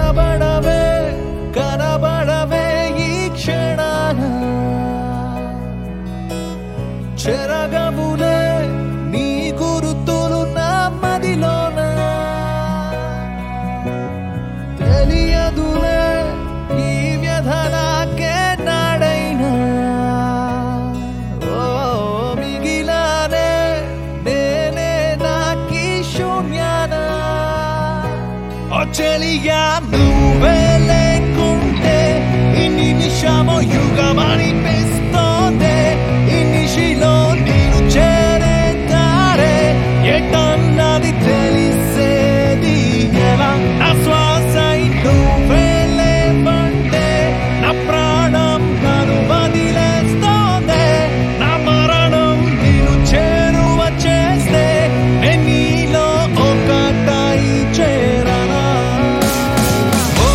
కనబడవే కనబడవే ఈ క్షణాన చెరగవులే నీ గురుతులు నా మదిలోన తెలియదులే ఈ వ్యధ నాకే నాడైనా ఓ మిగిలానే నేనే నాకి శూన్యాన ఓ చెలియా నువ్వే లేకుంటే ఈ నిమిషము యుగమనిపిస్తోంది ఈ నిశిలో నేను చేరే దారే ఎటన్నది తెలిసేది ఎలా నా శ్వాస నువ్వే లేవంటే నా ప్రాణం నన్ను వదిలేస్తోంది నా మరణం నేను చేరువ చేస్తే నేను నీలో ఒకటై చేరనా ఓ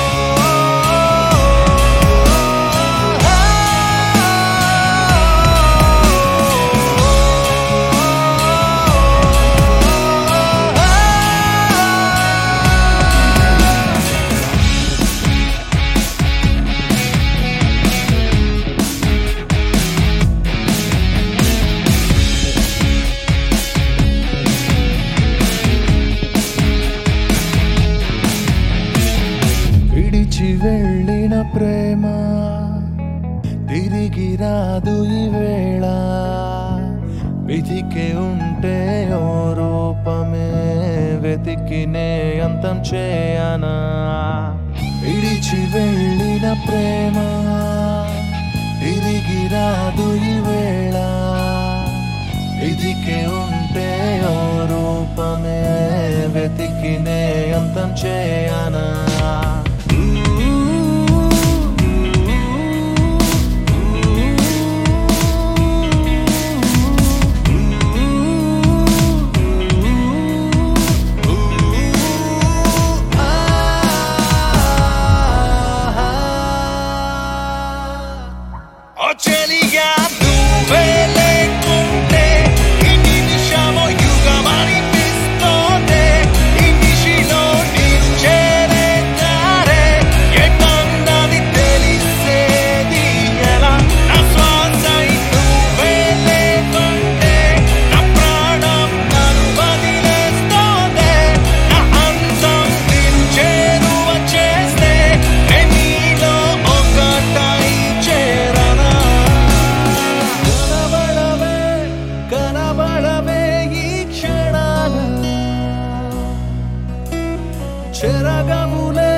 విడిచి వెళ్ళిన ప్రేమ తిరిగి రాదు ఈ వేళ విధికే ఉంటే ఓ రూపమే వెతికినే అంతం చేయనా విడిచి వెళ్ళిన ప్రేమ తిరిగి రాదు ఈ వేళ విధికే ఉంటే ఓ రూపమే వెతికినే అంతం చేయనా ఓ చెలియా నువ్వే లేకుంటే ఈ నిమిషము యుగమనిపిస్తోంది ఈ నిశిలో నేను చేరే దారే ఎటన్నది తెలిసేది ఎలా నా శ్వాస నువ్వే లేకుంటే నా ప్రాణం నన్ను వదిలేస్తోంది నా అంతం నేను చేరువ చేస్తే నేను నీలో ఒకటై చేరనా కనబడవే కనబడవే ఈ క్షణాన చెరగములే